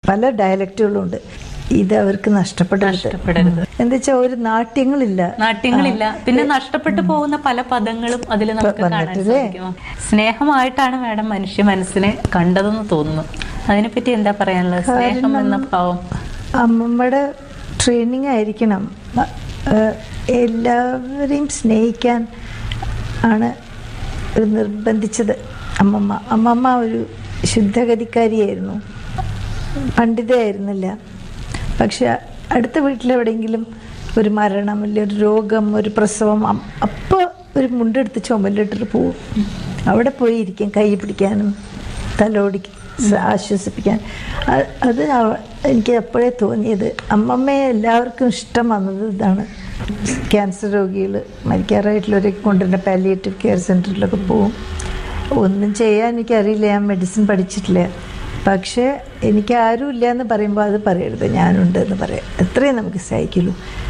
പല ഡയലക്റ്റുകളും ഉണ്ട് ഇത് അവർക്ക് നഷ്ടപ്പെടരുത് നഷ്ടപ്പെടരുത്. എന്താ വെച്ചാൽ ഒരു നാട്യങ്ങളില്ല നാട്യങ്ങളില്ല പിന്നെ നഷ്ടപ്പെട്ടു പോകുന്ന പല പദങ്ങളും അതിൽ നമുക്ക് കാണാൻ വന്നിട്ടില്ലേ? സാധിക്കും സ്നേഹമായിട്ടാണ് മാഡം മനുഷ്യ മനസ്സിനെ കണ്ടതെന്ന് തോന്നുന്നു അതിനെപ്പറ്റി എന്താ പറയാനുള്ളത് സ്നേഹം എന്ന ഭാവം അമ്മമ്മയുടെ ട്രെയിനിങ് ആയിരിക്കണം മ- ഏഹ് എല്ലാവരെയും സ്നേഹിക്കാൻ ആണ് ഒരു നിർബന്ധിച്ചത് അമ്മമ്മ അമ്മമ്മ ഒരു ശുദ്ധഗതിക്കാരിയായിരുന്നു പണ്ഡിതയായിരുന്നില്ല പക്ഷെ അടുത്ത വീട്ടിലെവിടെയെങ്കിലും ഒരു മരണം അല്ലെങ്കിൽ ഒരു രോഗം ഒരു പ്രസവം അം- അപ്പോൾ ഒരു മുണ്ടെടുത്ത് ചുമലിട്ടിട്ട് പോവും അവിടെ പോയി ഇരിക്കും കൈ പിടിക്കാനും തലോടി സ- ആശ്വസിപ്പിക്കാൻ അ- അത് അവ- എനിക്ക് എപ്പോഴേ തോന്നിയത് അമ്മമ്മയെ എല്ലാവർക്കും ഇഷ്ടം വന്നത് ഇതാണ് ക്യാൻസർ രോഗികൾ മരിക്കാറായിട്ടുള്ളവരൊക്കെ കൊണ്ടുവരുന്ന പാലിയേറ്റീവ് കെയർ സെൻറ്ററിലൊക്കെ പോവും ഒന്നും ചെയ്യാൻ എനിക്കറിയില്ല ഞാൻ മെഡിസിൻ പഠിച്ചിട്ടില്ല പക്ഷേ എനിക്ക് ആരും ഇല്ല എന്ന് പറയുമ്പോൾ അത് പറയരുത് ഞാനുണ്ട് എന്ന് പറയാം എത്രയും നമുക്ക് സഹിക്കുള്ളൂ